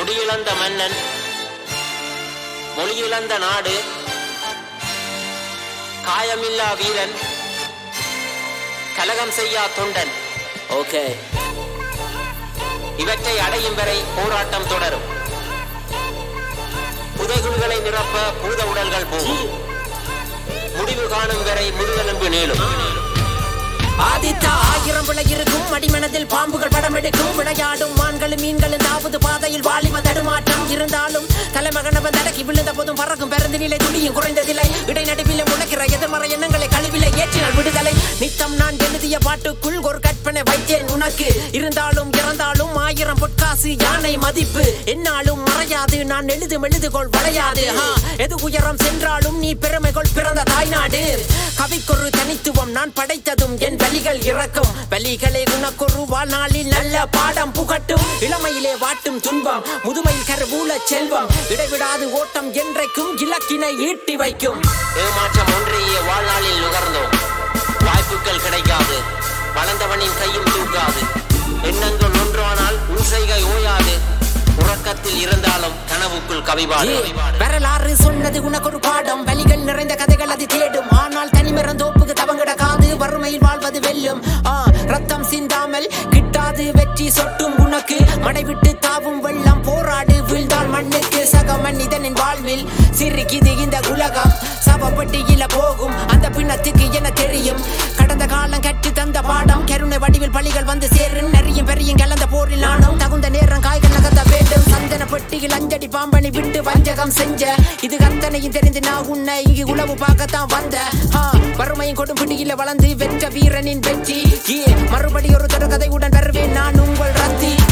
முடியிழந்த மன்னன் மொழியிழந்த நாடு காயமில்லா வீரன் கலகம் செய்யா தொண்டன் ஓகே இவற்றை அடையும் வரை போராட்டம் தொடரும் புதைகுழிகளை நிரப்ப பூத உடல்கள் போகும் முடிவு காணும் வரை முதுகெலும்பு நீளும் ஆதித்தா ஆயிரம் விலை இருக்கும் அடிமனதில் பாம்புகள் படம் எடுக்கும் விளையாடும் மான்களும் மீன்களும் தாவது பாதையில் வாலிப தடுமாற்றம் இருந்தாலும் தலைமகனவன் தடக்கி விழுந்த போதும் பறக்கும் பிறந்த நிலை துடியும் குறைந்ததில்லை இடைநடுவில் முளைக்கிற எதிர்மறை எண்ணங்களை கழிவிலை ஏற்றினால் விடுதலை நித்தம் நான் எழுதிய பாட்டுக்குள் ஒரு கற்பனை வைத்தேன் உனக்கு இருந்தாலும் இறந்தாலும் ஆயிரம் பொற்காசு யானை மதிப்பு என்னாலும் மறையாது நான் எழுதும் எழுதுகோள் வளையாது ஹா, எது உயரம் சென்றாலும் நீ பெருமைகொள் பிறந்த தாய்நாடு கவிக்கொரு தனித்துவம் நான் படைத்ததும் என் வலிகள் இறக்கும் வலிகளே உனக்கொரு வாழ்நாளில் நல்ல பாடம் புகட்டும் இளமையிலே வாட்டும் துன்பம் முதுமையில் கருவூல செல்வம் இடைவிடாது ஓட்டம் என்றைக்கும் இலக்கினை ஈட்டி வைக்கும் ஏமாற்றம் ஒன்றையே வாழ்நாளில் நுகர்ந்தோம் வாய்ப்புகள் கிடைக்காது வளர்ந்தவனின் கையும் தூக்காது எண்ணங்கள் ஒன்றானால் ஊசைகை ஓயாது உறக்கத்தில் இருந்தாலும் கனவுக்குள் கவிபாடு வரலாறு சொன்னது உனக்கு ஒரு பாடம் வலிகள் நிறைந்த கதைகள் அது தேடும் ஆனால் தனிமரந்தோப்புக்கு தவங்கிடக்காது வறுமையில் வாழ்வது வெல்லும் ஆ, ரத்தம் சிந்தாமல் கிட்டாது வெற்றி சொட்டும் உனக்கு மடை விட்டு தாவும் வெள்ளம் போராடு வீழ்ந்தால் மண்ணுக்கு சக மனிதனின் வாழ்வில் சிரிக்குது இந்த உலகம் சவப்பட்டியில போகும் அந்த பின்னத்துக்கு என தெரியும் கடந்த காலம் கற்று தந்த பாடம் கருணை வடிவில் பலிகள் வந்து சேரும் நெறியும் பெரியும் கலந்த போரில் நானும் தகுந்த நேரம் காய்கள் நகர்த்த வேண்டும் சந்தன பெட்டியில் அஞ்சடி பாம்பனை விட்டு வஞ்சகம் செஞ்ச இது கத்தனையும் தெரிந்து நான் உன்னை இங்கு உளவு பார்க்கத்தான் வந்த ஆ, வறுமையும் கொடும் பிடியில வளர்ந்து வென்ற வீரனின் வெற்றி ஏ, மறுபடி ஒரு தொடர்கதையுடன் வருவேன் நான் உங்கள் ரத்தி